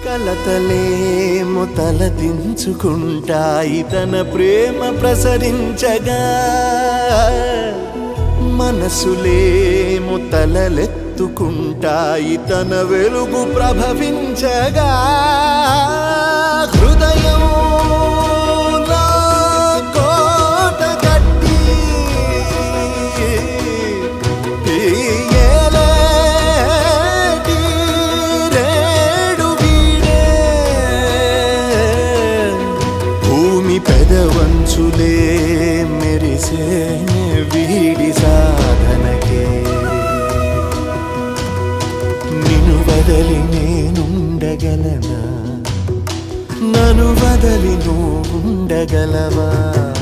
కలతలేము తలదించుకుంటాయి తన ప్రేమ ప్రసరించగా మనసులేము తలలెత్తుకుంటాయి తన వెలుగు ప్రభవించగా హృదయం నా కోట కట్టి ఈ ఏలేటి రేడు వీడే భూమి పెదవంచులే మెరిసే వీడి సాధనకే నిన్ను వదలి నేనుండగలనా నన్ను వదలి నువ్వు ఉండగలవా